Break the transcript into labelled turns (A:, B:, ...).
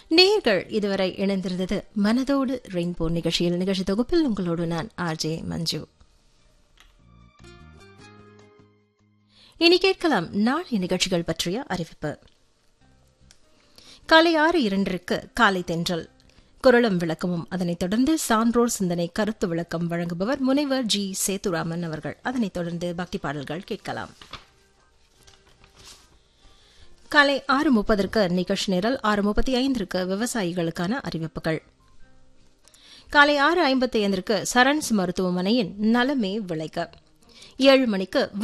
A: நேர்கள் இதுவரை இணைந்திருந்தது மனதோடு ரெயின்போ நிகழ்ச்சியில் நிகழ்ச்சி தொகுப்பில் உங்களோடு நான் ஆர்ஜே மஞ்சு இனி கேட்கலாம் நாளைய நிகழ்ச்சிகள் பற்றிய அறிவிப்பு காலை ஆறு இரண்டிற்கு காலை தென்றல் குரலும் விளக்கமும் அதனைத் தொடர்ந்து சான்றோர் சிந்தனை கருத்து விளக்கம் வழங்குபவர் முனைவர் ஜி சேதுராமன் அவர்கள் அதனைத் தொடர்ந்து பக்தி பாடல்கள் கேட்கலாம் காலை ஆறு முப்பதற்கு நிகழ்ச்சி நிரல் ஆறு முப்பத்தி ஐந்திற்கு விவசாயிகளுக்கான அறிவிப்புகள் காலை ஆறு ஐம்பத்தி ஐந்திற்கு சரண்ஸ் மருத்துவமனையின் நலமே விளைக்க ஏழு மணிக்கு